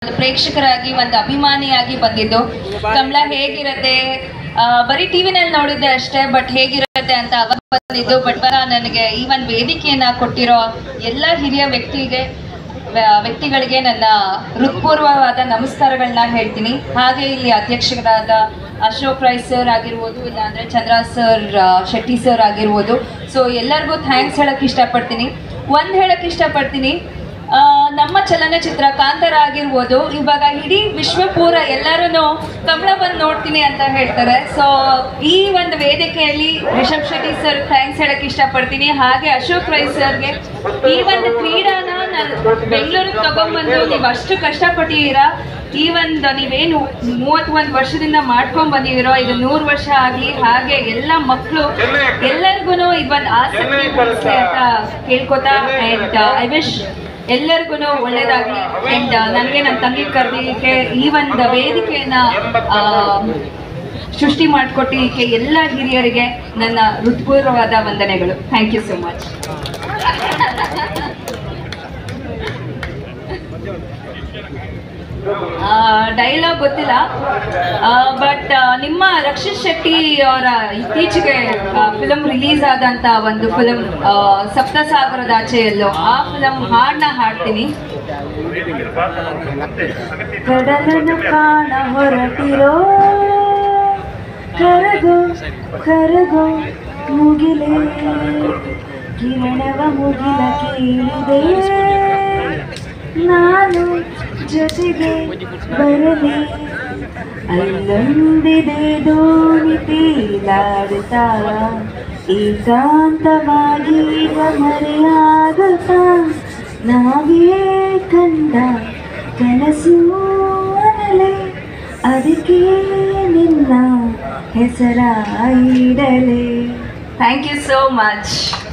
ಒಂದು ಪ್ರೇಕ್ಷಕರಾಗಿ ಒಂದು ಅಭಿಮಾನಿಯಾಗಿ ಬಂದಿದ್ದು ಕಮಲ ಹೇಗಿರತ್ತೆ ಆ, ಬರೀ ಟಿವಿನಲ್ಲಿ ನೋಡಿದ್ದೆ ಅಷ್ಟೇ ಬಟ್ ಹೇಗಿರತ್ತೆ ಅಂತ ಅವಾಗ ಬಂದಿದ್ದು ಬಟ್ ನನಗೆ ಈ ಒಂದು ವೇದಿಕೆಯನ್ನ ಕೊಟ್ಟಿರೋ ಎಲ್ಲ ಹಿರಿಯ ವ್ಯಕ್ತಿಗೆ ವ್ಯ- ವ್ಯಕ್ತಿಗಳಿಗೆ ನನ್ನ ಹೃತ್ಪೂರ್ವವಾದ ನಮಸ್ಕಾರಗಳನ್ನ ಹೇಳ್ತೀನಿ ಹಾಗೆ ಇಲ್ಲಿ ಅಧ್ಯಕ್ಷರಾದ ಅಶೋಕ್ ರೈ ಸರ್ ಆಗಿರ್ಬೋದು ಇಲ್ಲಾಂದ್ರೆ ಚಂದ್ರ ಸರ್ ಆ, ಶೆಟ್ಟಿ ಸರ್ ಆಗಿರ್ಬೋದು ಸೊ ಎಲ್ಲರಿಗೂ ಥ್ಯಾಂಕ್ಸ್ ಹೇಳಕ್ ಇಷ್ಟಪಡ್ತೀನಿ ಒಂದು ಹೇಳಕ್ ಇಷ್ಟಪಡ್ತೀನಿ ಆ, ನಮ್ಮ ಚಲನಚಿತ್ರ ಕಾಂತಾರ ಆಗಿರ್ಬೋದು ಇವಾಗ ಇಡೀ ವಿಶ್ವ ಪೂರ ಎಲ್ಲರೂ ಕಮಲ ಬಂದು ನೋಡ್ತೀನಿ ಅಂತ ಹೇಳ್ತಾರೆ ಸೊ ಈ ಒಂದು ವೇದಿಕೆಯಲ್ಲಿ ರಿಷಬ್ ಶೆಟ್ಟಿ ಸರ್ ಥ್ಯಾಂಕ್ಸ್ ಹೇಳಕ್ ಇಷ್ಟಪಡ್ತೀನಿ ಹಾಗೆ ಅಶೋಕ್ ರೈ ಸರ್ಗೆ ಈ ಒಂದು ಕ್ರೀಡಾನ ನಾನು ಬೆಂಗಳೂರಿಗೆ ತಗೊಂಡ್ಬಂದು ನೀವು ಅಷ್ಟು ಕಷ್ಟಪಟ್ಟಿದ್ದೀರಾ ಈ ಒಂದು ನೀವೇನು ಮೂವತ್ತೊಂದು ವರ್ಷದಿಂದ ಮಾಡ್ಕೊಂಡ್ ಬಂದಿದ್ದೀರೋ ಇದು ನೂರು ವರ್ಷ ಆಗಲಿ ಹಾಗೆ ಎಲ್ಲ ಮಕ್ಕಳು ಎಲ್ಲರಿಗೂ ಇದೊಂದು ಆಸಕ್ತಿ ಮೂಡಿಸ್ಲಿ ಅಂತ ಕೇಳ್ಕೊತಾ ಆ್ಯಂಡ್ ಐ ವಿಶ್ ಎಲ್ಲರಿಗೂ ಒಳ್ಳೇದಾಗ್ಲಿ ಅಂಡ್ ನನಗೆ ನನ್ನ ತಂಗಿ ಕರೆದಿಕ್ಕೆ ಈ ಒಂದು ವೇದಿಕೆಯನ್ನ ಆ, ಸೃಷ್ಟಿ ಮಾಡಿಕೊಟ್ಟಿದ್ದಕ್ಕೆ ಎಲ್ಲ ಹಿರಿಯರಿಗೆ ನನ್ನ ಹೃತ್ಪೂರ್ವವಾದ ವಂದನೆಗಳು thank you so much dialogue ಗೊತ್ತಿಲ್ಲ ಬಟ್ ನಿಮ್ಮ ರಕ್ಷಿತ್ ಶೆಟ್ಟಿ ಅವರ ಇತ್ತೀಚೆಗೆ ಫಿಲಮ್ ರಿಲೀಸ್ ಆದಂತ ಒಂದು ಫಿಲಮ್ ಸಪ್ತಸಾಗರದಾಚೆಯಲ್ಲೋ ಆ ಫಿಲಮ್ ಹಾಡನ್ನ ಹಾಡ್ತೀನಿ ಕಡಲನ್ನು ಕಾಣ ಹೊರಟಿರೋ ಕರಗೋ ಕರಗೋ ಮುಗಿಲೇ ಕಿರಣವ ಮುಗಿಲ ಕೇಳಿದೆ ನಾನು ಜೊತೆಗೆ ಬರಲಿ ಅಲ್ಲೊಂದಿದೆ ದೋಣಿ ತೇಲಾಡುತ್ತಾ ಏಕಾಂತವಾಗಿ ಈಗ ಮರೆಯಾಗುತ್ತಾ ನಾವೇ ಕಂಡ ಕನಸು ಅನಲೆ ಅದಕ್ಕೆ ನಿನ್ನ ಹೆಸರ ಇಡಲೆ ಥ್ಯಾಂಕ್ ಯು ಸೋ ಮಚ್